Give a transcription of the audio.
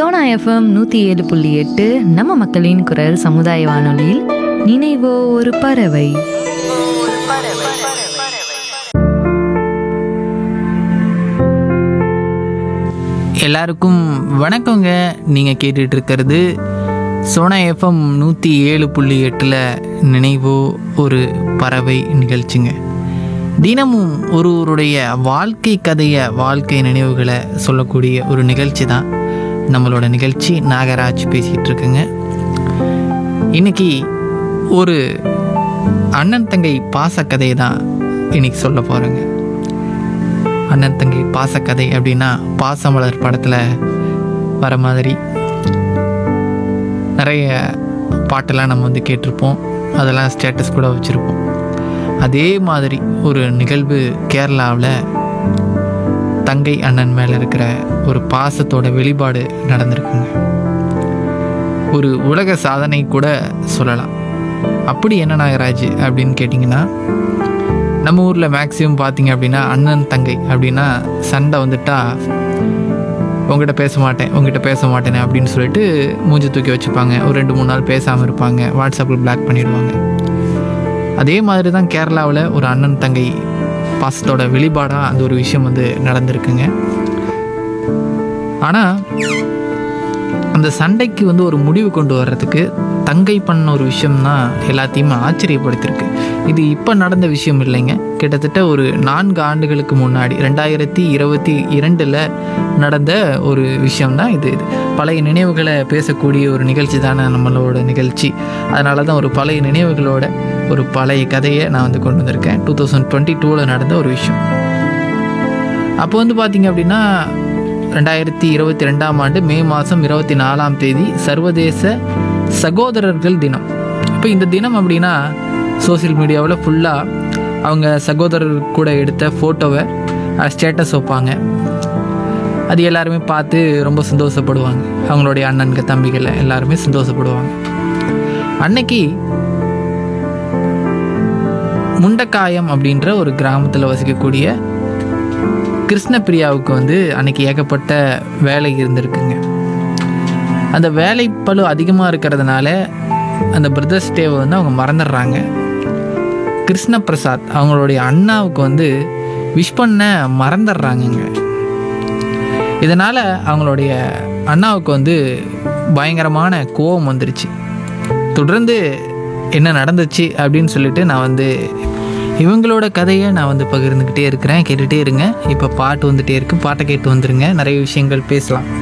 Sona FM நூற்றி ஏழு புள்ளி எட்டு நம்ம மக்களின் குரல் சமுதாய வானொலியில் நினைவோ ஒரு பறவை எல்லாருக்கும் வணக்கங்க நீங்கள் கேட்டுட்டு இருக்கிறது சோனா எஃப்எம் நூற்றி ஏழு புள்ளி எட்டில் நினைவோ ஒரு பறவை நிகழ்ச்சிங்க தினமும் ஒருவருடைய வாழ்க்கை கதையை வாழ்க்கை நினைவுகளை சொல்லக்கூடிய ஒரு நிகழ்ச்சி தான் நம்மளோட நிகழ்ச்சி நாகராஜ் பேசிகிட்டு இருக்குங்க இன்னைக்கு ஒரு அண்ணன் தங்கை பாசக்கதையை தான் இன்னைக்கு சொல்ல போகிறேங்க அண்ணன் தங்கை பாசக்கதை அப்படின்னா பாசமலர் படத்தில் வர மாதிரி நிறைய பாட்டெல்லாம் நம்ம வந்து கேட்டிருப்போம் அதெல்லாம் ஸ்டேட்டஸ் கூட வச்சுருப்போம் அதே மாதிரி ஒரு நிகழ்வு கேரளாவில் தங்கை அண்ணன் மேலே இருக்கிற ஒரு பாசத்தோட வெளிப்பாடு நடந்திருக்குங்க ஒரு உலக சாதனை கூட சொல்லலாம் அப்படி என்ன நாகராஜ் அப்படின்னு கேட்டிங்கன்னா நம்ம ஊரில் மேக்ஸிமம் பார்த்தீங்க அப்படின்னா அண்ணன் தங்கை அப்படின்னா சண்டை வந்துட்டா உங்ககிட்ட பேச மாட்டேன் உங்ககிட்ட பேச மாட்டேனே அப்படின்னு சொல்லிட்டு மூஞ்சி தூக்கி வச்சுப்பாங்க ஒரு ரெண்டு மூணு நாள் பேசாமல் இருப்பாங்க வாட்ஸ்அப்பில் பிளாக் பண்ணிடுவாங்க அதே மாதிரி தான் கேரளாவில் ஒரு அண்ணன் தங்கை பாசத்தோட வெளிப்பாடாக அந்த ஒரு விஷயம் வந்து நடந்திருக்குங்க ஆனால் அந்த சண்டைக்கு வந்து ஒரு முடிவு கொண்டு வர்றதுக்கு தங்கை பண்ண ஒரு விஷயம் தான் எல்லாத்தையுமே ஆச்சரியப்படுத்தியிருக்கு இது இப்போ நடந்த விஷயம் இல்லைங்க கிட்டத்தட்ட ஒரு நான்கு ஆண்டுகளுக்கு முன்னாடி ரெண்டாயிரத்தி இருபத்தி இரண்டில் நடந்த ஒரு விஷயம் தான் இது இது பழைய நினைவுகளை பேசக்கூடிய ஒரு நிகழ்ச்சி தானே நம்மளோட நிகழ்ச்சி அதனால தான் ஒரு பழைய நினைவுகளோட ஒரு பழைய கதையை நான் வந்து கொண்டு வந்திருக்கேன் டூ தௌசண்ட் டுவெண்ட்டி டூவில் நடந்த ஒரு விஷயம் அப்போ வந்து பார்த்தீங்க அப்படின்னா ரெண்டாயிரத்தி இருபத்தி ரெண்டாம் ஆண்டு மே மாதம் இருபத்தி நாலாம் தேதி சர்வதேச சகோதரர்கள் தினம் இப்போ இந்த தினம் அப்படின்னா சோஷியல் மீடியாவில் ஃபுல்லாக அவங்க சகோதரர் கூட எடுத்த ஃபோட்டோவை ஸ்டேட்டஸ் வைப்பாங்க அது எல்லாருமே பார்த்து ரொம்ப சந்தோஷப்படுவாங்க அவங்களுடைய அண்ணன்க தம்பிகளை எல்லாருமே சந்தோஷப்படுவாங்க அன்னைக்கு முண்டக்காயம் அப்படின்ற ஒரு கிராமத்தில் வசிக்கக்கூடிய கிருஷ்ணபிரியாவுக்கு வந்து அன்னைக்கு ஏகப்பட்ட வேலை இருந்திருக்குங்க அந்த வேலை பளு அதிகமாக இருக்கிறதுனால அந்த பிரதர்ஸ் டேவை வந்து அவங்க மறந்துடுறாங்க கிருஷ்ண பிரசாத் அவங்களுடைய அண்ணாவுக்கு வந்து விஷ் பண்ண மறந்துடுறாங்கங்க இதனால் அவங்களுடைய அண்ணாவுக்கு வந்து பயங்கரமான கோபம் வந்துருச்சு தொடர்ந்து என்ன நடந்துச்சு அப்படின்னு சொல்லிட்டு நான் வந்து இவங்களோட கதையை நான் வந்து பகிர்ந்துக்கிட்டே இருக்கிறேன் கேட்டுகிட்டே இருங்க இப்போ பாட்டு வந்துட்டே இருக்கு பாட்டை கேட்டு வந்துருங்க நிறைய விஷயங்கள் பேசலாம்